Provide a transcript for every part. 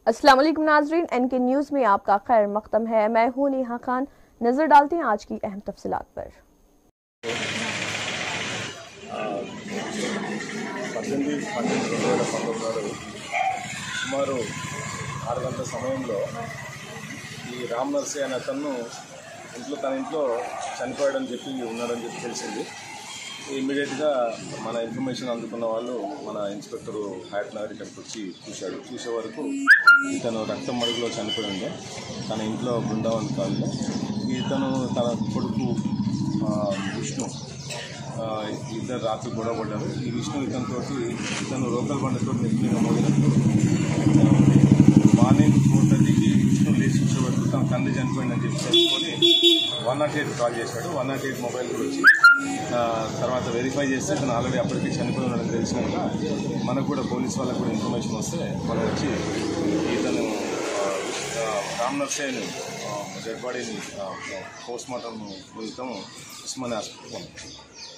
अस्सलाम वालेकुम नाजरीन एन के न्यूज़ में आपका खैर मकदम है मैं हूं नेहा खान नज़र डालते हैं आज की अहम तफसीलात पर పద్దెనిమిది పన్నెండు రెండు వేల పంతొమ్మిది నాడు సుమారు ఆరు గంటల సమయంలో ఈ రామ్ నర్సీ అనే అతను ఇంట్లో తన ఇంట్లో చనిపోయాడని చెప్పి ఉన్నాడని చెప్పి తెలిసింది ఇమ్మీడియట్గా మన ఇన్ఫర్మేషన్ అందుకున్న వాళ్ళు మన ఇన్స్పెక్టర్ హయాత్ నగర్ ఇక్కడికి వచ్చి చూశాడు చూసే వరకు ఇతను రక్తం మడుగులో చనిపోయి ఉండే తన ఇంట్లో బృందావన్ కాలనీ ఇతను తన కొడుకు ఆ, విష్ణు ఆ, ఇద్దరు రాత్రి గొడవ పడ్డారు ఈ విష్ణు ఇతనితో ఇతను లోకల్ బండితో నెత్తిన మోదినట్టు మార్నింగ్ ఫోర్ థర్టీకి విష్ణు లేచి చూసే వరకు తన తండ్రి చనిపోయిందని చెప్పి తెలుసుకొని వన్ నాట్ ఎయిట్ కాల్ చేశాడు వన్ నాట్ ఎయిట్ మొబైల్ కూడా వచ్చి ఆ, తర్వాత వెరిఫై చేస్తే ఇతను ఆల్రెడీ అప్పటికి చనిపోయి ఉన్నాడని తెలిసినాక మనకు కూడా పోలీస్ వాళ్ళకు కూడా ఇన్ఫర్మేషన్ వస్తే మనం వచ్చి ఇతను ఆ, ఆ, రామ్ నర్సేని డెడ్ బాడీని పోస్ట్ మార్టం నిమిత్తం ఉస్మానియా హాస్పిటల్ పంపించాం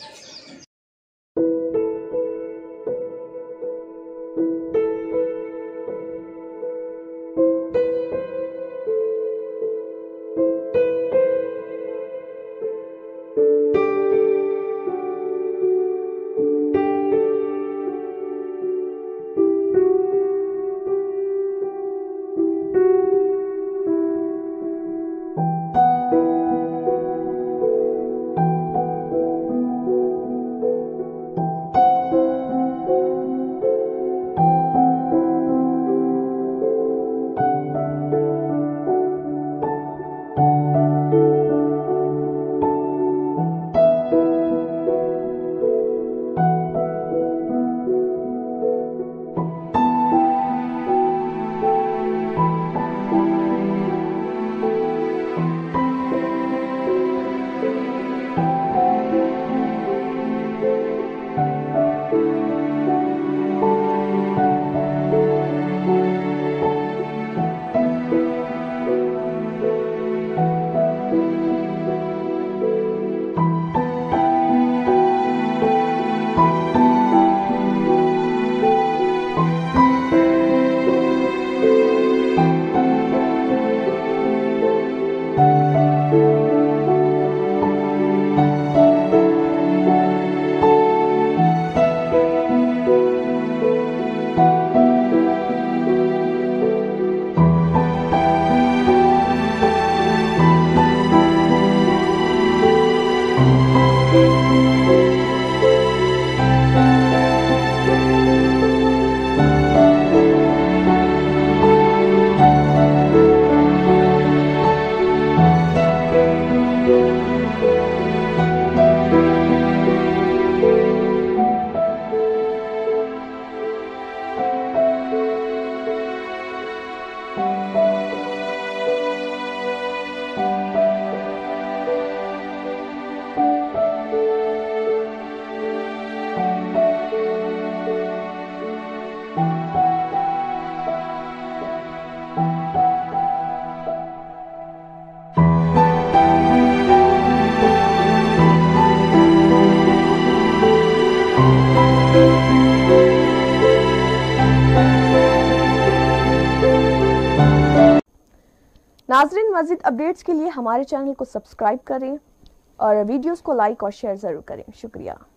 नाजरीन मजीद अपडेट्स के लिए हमारे चैनल को सब्सक्राइब करें और वीडियोस को लाइक और शेयर ज़रूर करें शुक्रिया